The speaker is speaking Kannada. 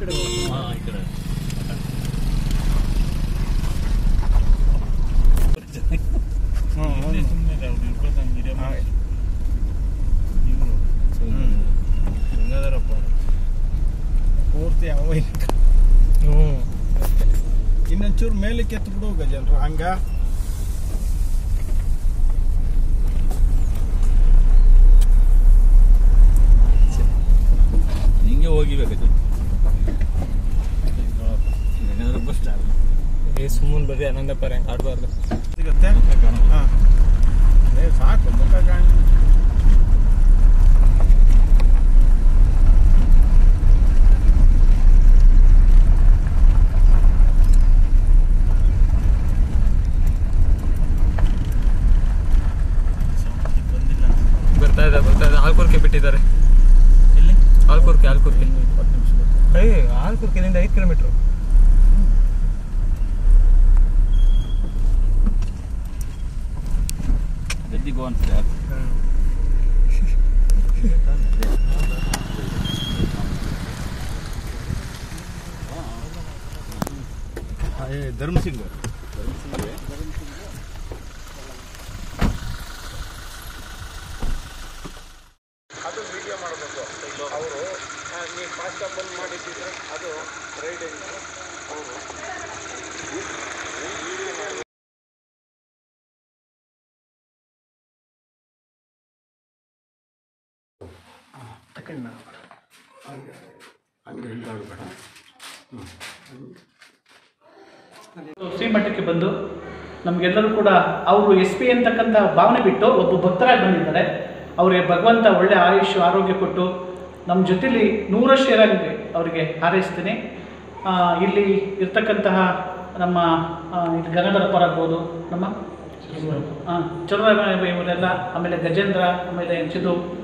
ಕಡೆ ಹಾಂ ಈ ಕಡೆ ಹ್ಞೂ ಹಾಗೆ. ಗಂಗಾಧರಪ್ಪ ಪೂರ್ತಿ ಅವ ಹ್ಞೂ ಇನ್ನೊಂಚೂರು ಮೇಲಕ್ಕೆ ಎತ್ತು ಬಿಡು ಗಜೇಂದ್ರ ಹಂಗ ಹಿಂಗೆ ಹೋಗಿಬೇಕು ಗಂಗಾಧರಪ್ಪ ಸ್ಟಾರ್ ಏ ಸುಮ್ಮನೆ ಬರೀ ಆನಂದಪ್ಪ ಹೆಂಗೆ ಆಡಬಾರ್ದು ಸಿಗತ್ತೆ ಹಾಂ ಏ ಸಾಕು ಮುಖ ಕಾಣ್ ಬಂದಿಲ್ಲ ಬರ್ತಾ ಇದೆ ಬರ್ತಾ ಇದೆ ಆಲ್ಕೂರ್ಕೆ ಬಿಟ್ಟಿದ್ದಾರೆ ಎಲ್ಲಿ ಆಲ್ಕೂರ್ಕೆ ಆಲ್ಕೂರ್ಕೆ ಇಪ್ಪತ್ತು ನಿಮಿಷ ಬರ್ತಾರೆ ಏಯ್ ಆಲ್ಕೂರ್ಕೆಲಿಂದ ಐದು ಕಿಲೋಮೀಟ್ರು ಗದ್ದಿ ಗೋವನ್ ಸ್ಟಾರ್ ಧರ್ಮಸಿಂಗ್ ಅದು ವಿಡಿಯೋ ಮಾಡಬೇಕು ಅವರು ನೀವು ಫಾಸ್ಟ್ ಬಂದ್ ಮಾಡಿದ್ದಿದ್ರೆ ಅದು ರೈಡಿಂಗ್ ಅವರು ತಕೊಂಡ ಹಂಗೆ ಹಂಗೆ ಹಿಂಗಾಡ್ಬೇಡ ಶ್ರೀಮಠಕ್ಕೆ ಬಂದು ನಮಗೆಲ್ಲರೂ ಕೂಡ ಅವರು ಎಸ್ ಪಿ ಅಂತಕ್ಕಂಥ ಭಾವನೆ ಬಿಟ್ಟು ಒಬ್ಬ ಭಕ್ತರಾಗಿ ಬಂದಿದ್ದಾರೆ ಅವರಿಗೆ ಭಗವಂತ ಒಳ್ಳೆ ಆಯುಷ್ ಆರೋಗ್ಯ ಕೊಟ್ಟು ನಮ್ಮ ಜೊತೆಲಿ ನೂರಷ್ಟು ಇರಂಗೆ ಅವರಿಗೆ ಹಾರೈಸ್ತೀನಿ ಆ, ಇಲ್ಲಿ ಇರ್ತಕ್ಕಂತಹ ನಮ್ಮ ಆ, ಇದು ಗಂಗಾಧರಪ್ಪರ್ ಆಗ್ಬೋದು ನಮ್ಮ ಹಾಂ ಚಂದ್ರ ಇವರೆಲ್ಲ ಆಮೇಲೆ ಗಜೇಂದ್ರ ಆಮೇಲೆ ಚಿದು